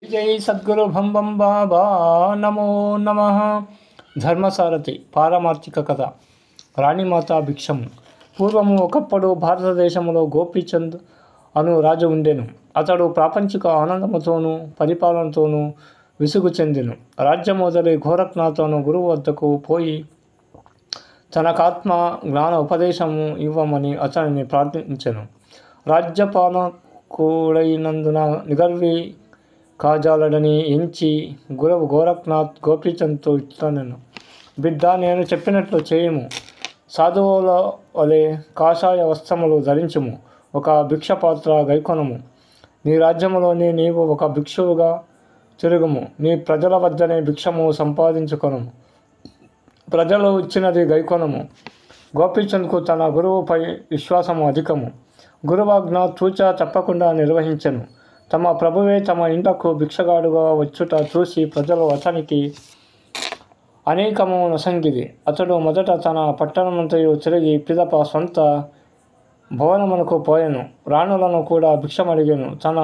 జై సద్గురు భం భం బాబా నమో నమ ధర్మసారథి పారమార్థిక కథ రాణిమాత భిక్షము పూర్వము ఒకప్పుడు భారతదేశంలో గోపీచంద్ అను రాజు ఉండెను అతడు ప్రాపంచిక ఆనందముతోనూ పరిపాలనతోనూ విసుగు చెందెను రాజ్యం వదిలి గోరఖ్నాథ్ను గురువు వద్దకు పోయి తనకాత్మ జ్ఞాన ఉపదేశము ఇవ్వమని అతనిని ప్రార్థించెను రాజ్యపాలకుడైనందున నిగర్వి కాజాలడని ఎంచి గురువు గోరఖ్నాథ్ గోపీచంద్తో ఇట్లనెను బిడ్డ నేను చెప్పినట్లు చేయము సాధువుల వలె కాషాయ వస్త్రములు ధరించుము ఒక భిక్షపాత్ర గైకొనము నీ రాజ్యములోని నీవు ఒక భిక్షువుగా తిరుగుము నీ ప్రజల వద్దనే భిక్షము సంపాదించుకొనుము ప్రజలు ఇచ్చినది గైకొనము గోపీచంద్కు తన గురువుపై విశ్వాసము అధికము గురువాజ్ఞ తూచా తప్పకుండా నిర్వహించెను తమ ప్రభువే తమ ఇంటకు భిక్షగాడుగా వచ్చుట చూసి ప్రజలు అతనికి అనేకము నసంగిది అతడు మొదట తన పట్టణమంతయు తిరిగి పిదప సొంత భవనమునకు పోయెను రాణులను కూడా భిక్షమడిగెను తన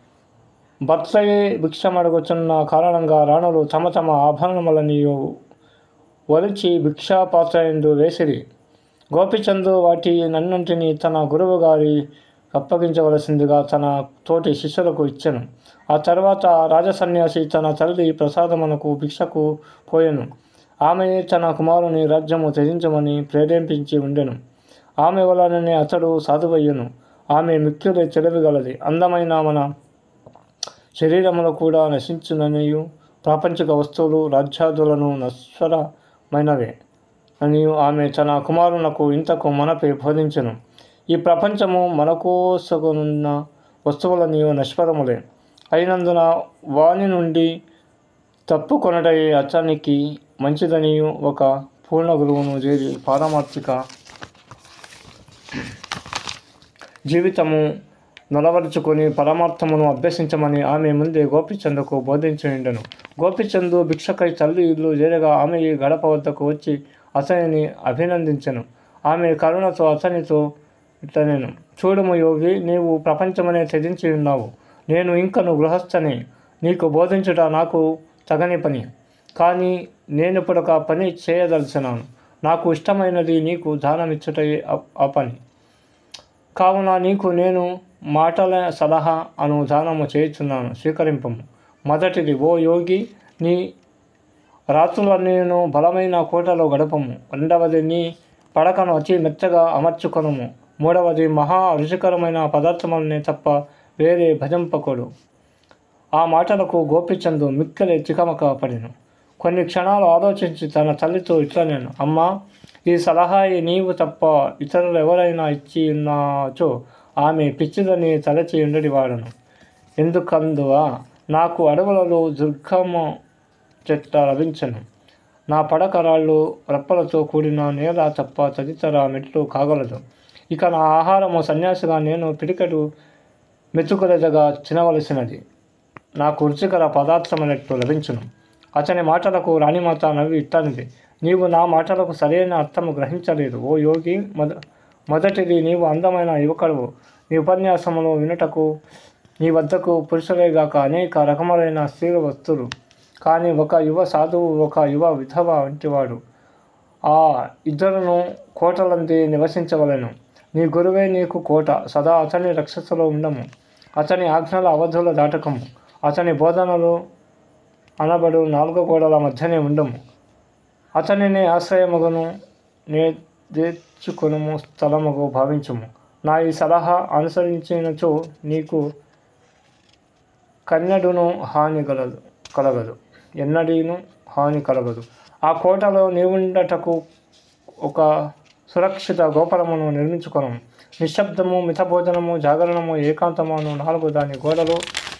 భర్తయే భిక్షమడుగుచున్న కారణంగా రాణులు తమ తమ ఆభరణములనియు ఒలిచి భిక్షాపాత్రయందు వేసిరి గోపిచందు వాటి నన్నింటినీ తన గురువు గారి అప్పగించవలసిందిగా తన తోటి శిష్యులకు ఇచ్చెను ఆ తర్వాత రాజసన్యాసి తన తల్లి ప్రసాదమునకు భిక్షకు పోయెను ఆమె తన కుమారుని రాజ్యము త్యజించమని ప్రేరేపించి ఉండెను ఆమె వలననే అతడు సాధువయ్యను ఆమె మిక్కిలి తెలివిగలది అందమైన మన శరీరములు కూడా నశించుననియు ప్రాపంచిక వస్తువులు రాజ్యాదులను నశ్వరమైనవే అని ఆమె తన కుమారునకు ఇంతకు మనపై బోధించెను ఈ ప్రపంచము మనకోసగున్న వస్తువులనియు నశ్వరములే అయినందున వాని నుండి తప్పుకొనటై అతనికి మంచిదనియు ఒక పూర్ణ గురువును చేరి పారమార్థిక జీవితము నలవరుచుకొని పరమార్థమును అభ్యసించమని ఆమె ముందే గోపిచందుకు బోధించుండెను గోపిచందు భిక్షకై తల్లి ఇల్లు చేరగా ఆమె ఈ గడప వద్దకు వచ్చి అతనిని అభినందించెను ఆమె కరుణతో అతనితో ఇట్లనేను చూడుము యోగి నీవు ప్రపంచమనే త్యజించి ఉన్నావు నేను ఇంకను గృహస్థని నీకు బోధించుట నాకు తగని పని కానీ నేను ఇప్పుడు ఒక పని చేయదలిచినాను నాకు ఇష్టమైనది నీకు దానమిచ్చుటే ఆ- ఆ పని కావున నీకు నేను మాటల సలహా అను దానము చేయుచున్నాను స్వీకరింపము మొదటిది ఓ యోగి నీ రాత్రులన్నీను బలమైన కోటలో గడపము రెండవది నీ పడకను అతి మెత్తగా అమర్చుకొనుము మూడవది మహా రుచికరమైన పదార్థములనే తప్ప వేరే భజంపకుడు ఆ మాటలకు గోపిచందు మిక్కలే చికమక పడిను కొన్ని క్షణాలు ఆలోచించి తన తల్లితో ఇట్లా నేను అమ్మా ఈ సలహా నీవు తప్ప ఇతరులు ఎవరైనా ఇచ్చి ఉన్నాచో ఆమె పిచ్చిదని తలచి ఉండడి వాడను ఎందుకందువా నాకు అడవులలో దుర్గమ చెట్ల లభించను నా పడక రాళ్ళు రెప్పలతో కూడిన నేల తప్ప తదితర మెట్లు కాగలదు ఇక నా ఆహారము సన్యాసిగా నేను పిడికడు మెతుకులెదగా తినవలసినది నాకు రుచికర పదార్థములెట్లు లభించును అతని మాటలకు రాణిమాత నవ్వి ఇట్టనిది నీవు నా మాటలకు సరైన అర్థము గ్రహించలేదు ఓ యోగి మొద మొదటిది నీవు అందమైన యువకుడు నీ ఉపన్యాసములు వినుటకు నీ వద్దకు పురుషులేగాక అనేక రకములైన స్త్రీల వస్తువులు కానీ ఒక యువ సాధువు ఒక యువ విధవ వంటివాడు ఆ ఇద్దరును కోటలంది నివసించవలెను నీ గురువే నీకు కోట సదా అతని రక్షసలో ఉండము అతని ఆజ్ఞల అవధుల దాటకము అతని బోధనలు అనబడు నాలుగు గోడల మధ్యనే ఉండము అతనిని ఆశ్రయమగును నే దేర్చుకొనుము స్థలముగు భావించుము నా ఈ సలహా అనుసరించినచో నీకు కన్నడును హాని కలదు కలగదు ఎన్నడీను హాని కలగదు ఆ కోటలో నీవుండటకు ఒక సురక్షిత గోపురమును నిర్మించుకొను నిశ్శబ్దము మితభోజనము జాగరణము ఏకాంతమును నాలుగు దాని గోడలు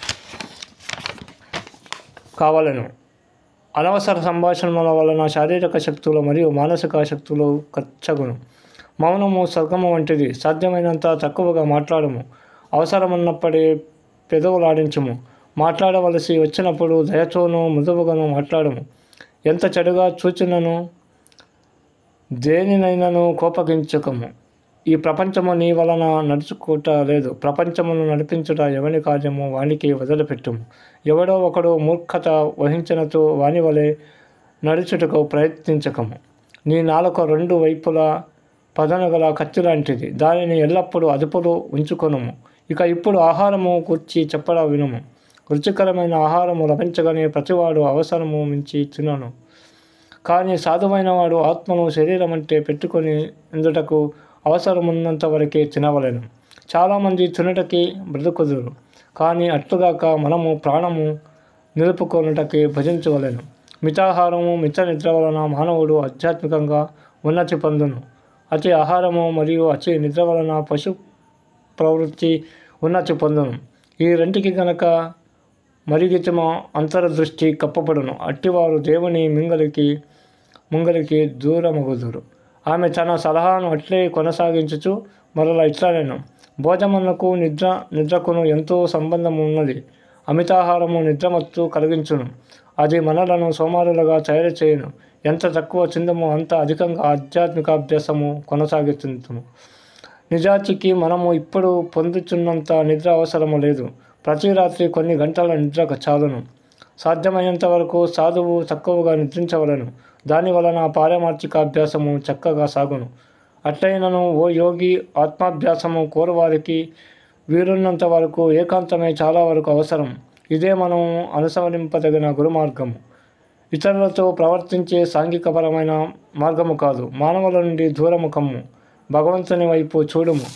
కావలను అనవసర సంభాషణల వలన శారీరక శక్తులు మరియు మానసిక శక్తులు ఖర్చగును మౌనము స్వర్గము వంటిది సాధ్యమైనంత తక్కువగా మాట్లాడము అవసరమున్నప్పుడే పెదవులాడించము మాట్లాడవలసి వచ్చినప్పుడు దయతోనూ మృదువుగాను మాట్లాడము ఎంత చెడుగా చూచినను దేనినైనాను కోపగించకము ఈ ప్రపంచము నీ వలన నడుచుకుంట లేదు ప్రపంచమును నడిపించుట ఎవని కార్యము వానికి వదిలిపెట్టుము ఎవడో ఒకడు మూర్ఖత వహించినతో వాని వలె నడుచుటకు ప్రయత్నించకము నీ నాలుక రెండు వైపులా పదనగల కత్తి లాంటిది దానిని ఎల్లప్పుడూ అదుపులో ఉంచుకొనుము ఇక ఇప్పుడు ఆహారము కూర్చి చెప్పడా వినుము రుచికరమైన ఆహారము లభించగానే ప్రతివాడు అవసరము మించి తినను కానీ సాధువైన వాడు ఆత్మను శరీరం అంటే పెట్టుకొని ఇందుటకు అవసరమున్నంత వరకే తినవలెను చాలామంది తినటకి బ్రతుకుదురు కానీ అట్లుగాక మనము ప్రాణము నిలుపుకొనుటకి భజించవలెను మితాహారము మిత నిద్ర వలన మానవుడు ఆధ్యాత్మికంగా ఉన్నతి పొందును అతి ఆహారము మరియు అతి నిద్ర వలన పశు ప్రవృత్తి ఉన్నతి పొందును ఈ రెంటికి గనక మరిగితమ అంతరదృష్టి కప్పబడును అట్టివారు దేవుని మింగలికి ముంగలికి దూరమగుదురు ఆమె తన సలహాను అట్లే కొనసాగించుచు మరలా ఇట్లానేను భోజనమునకు నిద్ర నిద్రకును ఎంతో సంబంధం ఉన్నది అమితాహారము నిద్రమత్తు కలిగించును అది మనలను సోమారులుగా తయారు చేయను ఎంత తక్కువ చిందమో అంత అధికంగా ఆధ్యాత్మిక అభ్యాసము కొనసాగుతుంటుము నిజాతికి మనము ఇప్పుడు పొందుతున్నంత నిద్ర అవసరము లేదు ప్రతి రాత్రి కొన్ని గంటల నిద్ర చాలును సాధ్యమైనంత వరకు సాధువు తక్కువగా నిద్రించవలను దాని వలన పారమార్థిక అభ్యాసము చక్కగా సాగును అట్లయినను ఓ యోగి ఆత్మాభ్యాసము కోరువారికి వీరున్నంత వరకు ఏకాంతమే చాలా వరకు అవసరం ఇదే మనం అనుసరింపదగిన గురుమార్గము ఇతరులతో ప్రవర్తించే సాంఘికపరమైన మార్గము కాదు మానవుల నుండి దూరము కమ్ము భగవంతుని వైపు చూడుము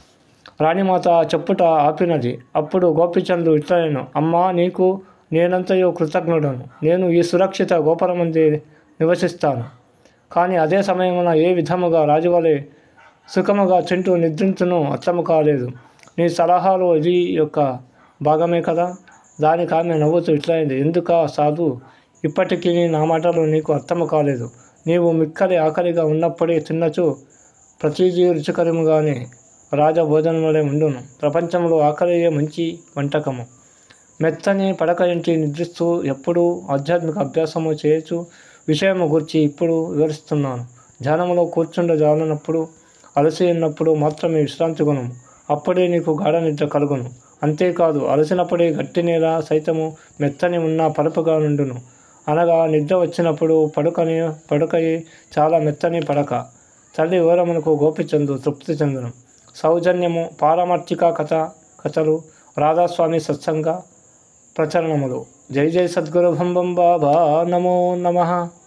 రాణిమాత చెప్పుట ఆపినది అప్పుడు గోపిచందు ఇట్లనేను అమ్మా నీకు నేనంతయో కృతజ్ఞుడను నేను ఈ సురక్షిత గోపురమంది నివసిస్తాను కానీ అదే సమయమున ఏ విధముగా రాజువలే సుఖముగా తింటూ నిద్రించును అర్థము కాలేదు నీ సలహాలు ఇది యొక్క భాగమే కదా దానికి ఆమె నవ్వుతూ ఇట్లయింది ఎందుక సాధు ఇప్పటికీ నా మాటలు నీకు అర్థము కాలేదు నీవు మిక్కలి ఆకలిగా ఉన్నప్పుడే తిన్నచు ప్రతిదీ రుచికరముగానే రాజభోజనములే ఉండును ప్రపంచంలో ఆకలియే మంచి వంటకము మెత్తని పడక ఇంటి నిద్రిస్తూ ఎప్పుడూ ఆధ్యాత్మిక అభ్యాసము చేయొచ్చు విషయము గురించి ఇప్పుడు వివరిస్తున్నాను ధ్యానంలో కూర్చుండ జాలనప్పుడు అలసి ఉన్నప్పుడు మాత్రమే విశ్రాంతి గుణము అప్పుడే నీకు గాఢ నిద్ర కలుగును అంతేకాదు అలసినప్పుడే గట్టి నేల సైతము మెత్తని ఉన్న పరుపుగా నుండును అనగా నిద్ర వచ్చినప్పుడు పడుకని పడుకయి చాలా మెత్తని పడక తల్లి వివరమునకు గోపిచందు తృప్తి చెందును సౌజన్యము పారమార్థిక కథ కథలు రాధాస్వామి సత్సంగ ప్రచరణములు జై జై సద్గురు భంబం బాబా నమో నమః